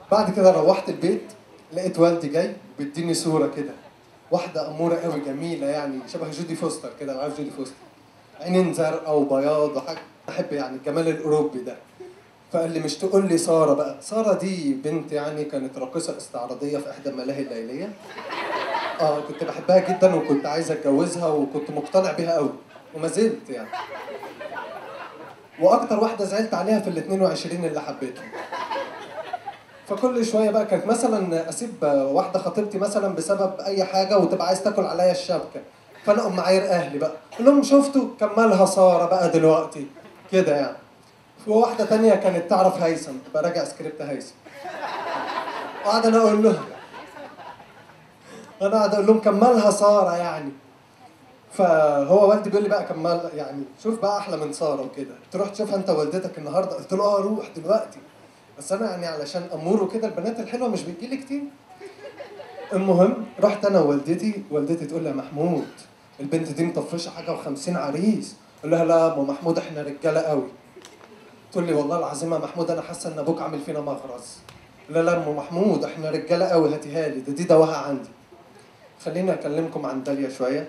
بعد كده روحت البيت لقيت والدي جاي بيديني صوره كده واحده اموره قوي جميله يعني شبه جودي فوستر كده عارف جودي فوستر عينين زرقاء وبياض وحاجه احب يعني الجمال الاوروبي ده فقال لي مش تقول لي ساره بقى ساره دي بنت يعني كانت راقصه استعراضيه في احدى الملاهي الليليه اه كنت بحبها جدا وكنت عايز اتجوزها وكنت مقتنع بيها قوي وما زلت يعني واكتر واحده زعلت عليها في ال 22 اللي حبيتهم فكل شويه بقى كانت مثلا اسيب واحده خطيبتي مثلا بسبب اي حاجه وتبقى عايز تاكل عليا الشبكه فانا اقوم معاير اهلي بقى اقول لهم شفتوا كملها ساره بقى دلوقتي كده يعني وواحده تانية كانت تعرف هيثم براجع سكريبت هيثم وقعد انا اقول له انا قاعد اقول لهم كملها ساره يعني فهو والدي بيقول لي بقى كمل يعني شوف بقى احلى من ساره وكده تروح تشوفها انت والدتك النهارده قلت له اه روح دلوقتي بس انا يعني علشان امور وكده البنات الحلوه مش بتجيلي كتير المهم رحت انا ووالدتي والدتي تقول لي يا محمود البنت دي مطفشه حاجه و50 عريس اقول لها لا يا ام محمود احنا رجاله قوي تقول لي والله العظيم يا محمود انا حاسه ان ابوك عامل فينا مغرز لا لا يا ام محمود احنا رجاله قوي هاتيها لي ده دي دواها عندي خليني اكلمكم عن داليا شويه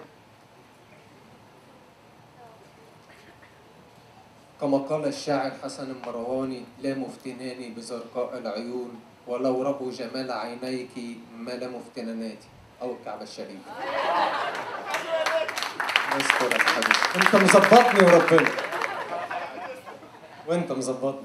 كما قال الشاعر حسن المرواني لا مفتناني بزرقاء العيون ولو ربوا جمال عينيك ما لا مفتنناتي او الكعبه الشريفه نشكرك حبيبي انت مظبطني وربنا وانت مظبطني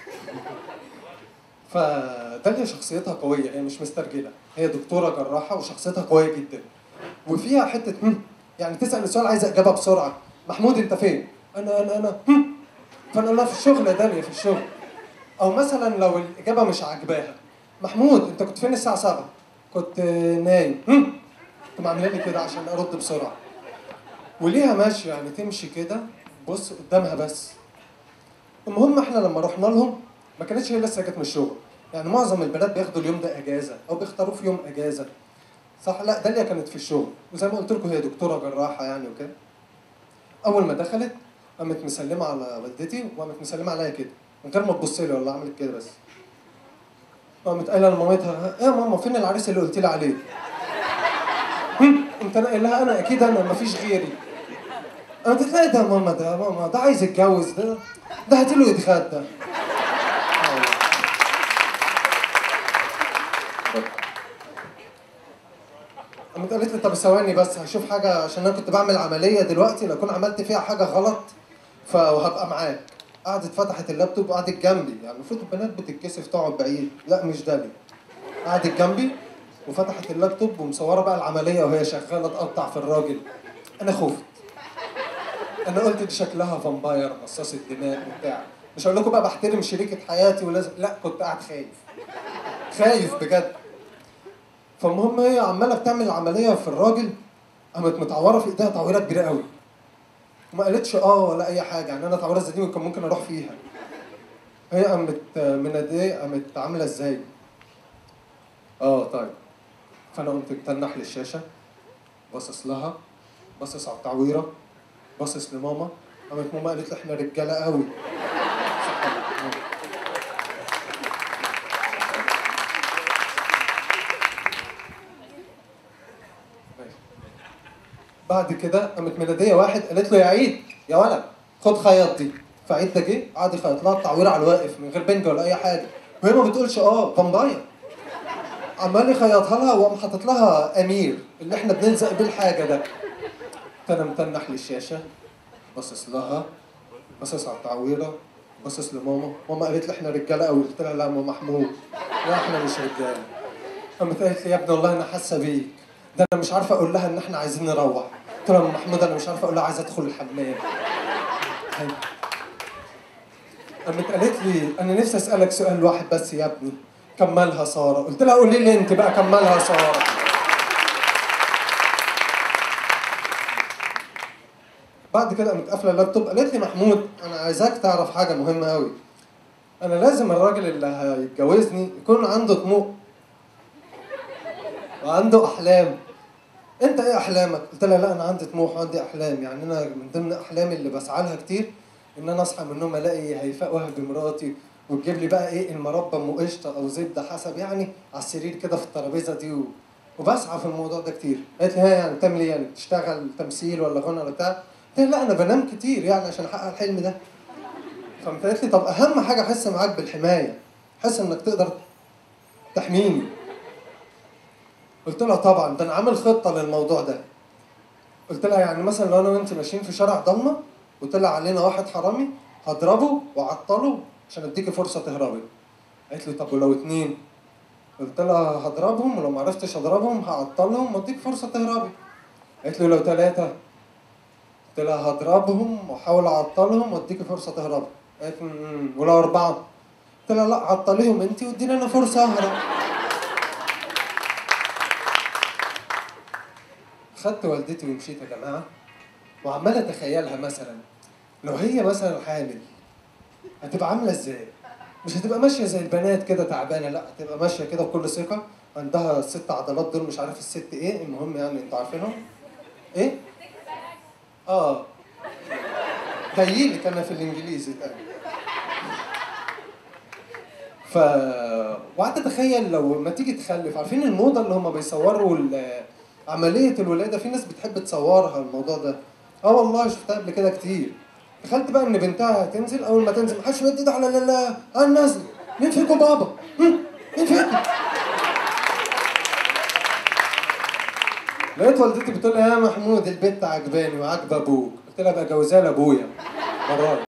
فداليا شخصيتها قوية هي مش مسترجلة هي دكتورة جراحة وشخصيتها قوية جدا وفيها حتة هم يعني تسأل السؤال عايزة إجابة بسرعة محمود أنت فين؟ أنا أنا أنا هم فأنا أقول لها في الشغل يا داليا في الشغل أو مثلا لو الإجابة مش عاجباها محمود أنت كنت فين الساعة 7؟ كنت نايم هم تقوم عاملة لي كده عشان أرد بسرعة وليها ماشي يعني تمشي كده بص قدامها بس المهم احنا لما رحنا لهم ما كانتش هي لسه جت من الشغل يعني معظم البنات بياخدوا اليوم ده اجازه او بيختاروه في يوم اجازه صح لا داليا كانت في الشغل وزي ما قلت لكم هي دكتوره جراحه يعني وكده اول ما دخلت قامت مسلمه على والدتي وقامت مسلمه عليا كده من غير ما تبص لي والله عملت كده بس قامت قايله لمامتها ايه يا ماما فين العريس اللي قلت لي عليه؟ هم، قمت انا قايل لها انا اكيد انا مفيش غيري انا قلت لها إيه ده يا ماما ده يا ماما ده عايز يتجوز ده ده هاتيله يتغدى آه والله. قامت قالت لي طب ثواني بس هشوف حاجه عشان انا كنت بعمل عمليه دلوقتي لو كنت عملت فيها حاجه غلط فهبقى معاك قعدت فتحت اللابتوب وقعدت جنبي يعني المفروض البنات بتتكسف تقعد بعيد لا مش ده لي قعدت جنبي وفتحت اللابتوب ومصوره بقى العمليه وهي شغاله تقطع في الراجل انا خفت انا قلت دي شكلها فامباير مصاص الدماء وبتاع مش هقول لكم بقى بحترم شريكة حياتي ولازم لا كنت قاعد خايف خايف بجد فالمهم هي عماله بتعمل العمليه في الراجل قامت متعوره في ايديها تعويره كبيره قوي وما قالتش اه ولا اي حاجه يعني انا تعويره زي دي كان ممكن اروح فيها هي قامت مناديه قامت عامله ازاي اه طيب فانا قمت متنح للشاشه باصص لها باصص على التعويره باصص لماما قامت ماما قالت لي احنا رجاله قوي ماشي. بعد كده قامت مناديه واحد قالت له يا عيد يا ولد خد خيط دي فعيد ده جه قعد يخيط لها التعويره على الواقف من غير بنج ولا اي حاجه وهي ما بتقولش اه فامباير عمال يخيطها لها وقام حاطط لها امير اللي احنا بنلزق بيه الحاجه ده فانا متنح للشاشه باصص لها باصص على التعويره باصص لماما ماما قالت لي احنا رجاله قوي قلت لها لا يا ام محمود لا احنا مش رجاله قامت قالت لي يا ابني والله انا حاسه بيك ده انا مش عارفه اقول لها ان احنا عايزين نروح قلت لها يا ام محمود انا مش عارفه اقول لها عايزه ادخل الحمام هاي. قامت قالت لي انا نفسي اسالك سؤال واحد بس يا ابني كملها ساره قلت لها قولي لي انت بقى كملها ساره بعد كده قامت قافله اللابتوب قالت لي محمود انا عايزاك تعرف حاجه مهمه قوي انا لازم الراجل اللي هيتجوزني يكون عنده طموح وعنده احلام انت ايه احلامك قلت لها لا انا عندي طموح وعندي احلام يعني انا من ضمن احلامي اللي بسعى لها كتير ان انا اصحى من النوم الاقي هيفاء وهبي مراتي وتجيب لي بقى ايه المربى ام قشطه او زبده حسب يعني على السرير كده في الترابيزه دي و... وبسعى في الموضوع ده كتير قالت لي ها يعني بتعمل ايه يعني بتشتغل تمثيل ولا غنى ولا بتاع قلت لها لا انا بنام كتير يعني عشان احقق الحلم ده فقامت قالت لي طب اهم حاجه احس معاك بالحمايه احس انك تقدر تحميني قلت لها طبعا ده انا عامل خطه للموضوع ده قلت لها يعني مثلا لو انا وانت ماشيين في شارع ضلمه وطلع علينا واحد حرامي هضربه واعطله عشان اديكي فرصه تهربي قالت لي طب ولو اتنين قلت لها هضربهم ولو ما عرفتش اضربهم هعطلهم واديك فرصه تهربي قالت لي لو ثلاثه قلت لها هضربهم واحاول اعطلهم واديكي فرصه تهربي قالت لي "مم، ولو اربعه قلت لها لا عطليهم انت واديني انا فرصه اهرب خدت والدتي ومشيت يا جماعه وعمال اتخيلها مثلا لو هي مثلا حامل هتبقى عامله ازاي؟ مش هتبقى ماشيه زي البنات كده تعبانه لا هتبقى ماشيه كده بكل ثقه عندها الست عضلات دول مش عارف الست ايه المهم يعني انتوا عارفينهم ايه؟ اه تهيلك انا في الانجليزي تقريبا ف وقعدت اتخيل لو ما تيجي تخلف عارفين الموضه اللي هم بيصوروا ال- عمليه الولاده في ناس بتحب تصورها الموضوع ده اه والله شفتها قبل كده كتير تخيلت بقى ان بنتها هتنزل اول ما تنزل محدش يمد ايده على لا لا على النازل مين فيكم بابا؟ هم؟ مين فيكم؟ لقيت والدتي بتقول لي يا محمود البت عجباني وعاجبه ابوك قلت لها بقى جوزها لابويا مرات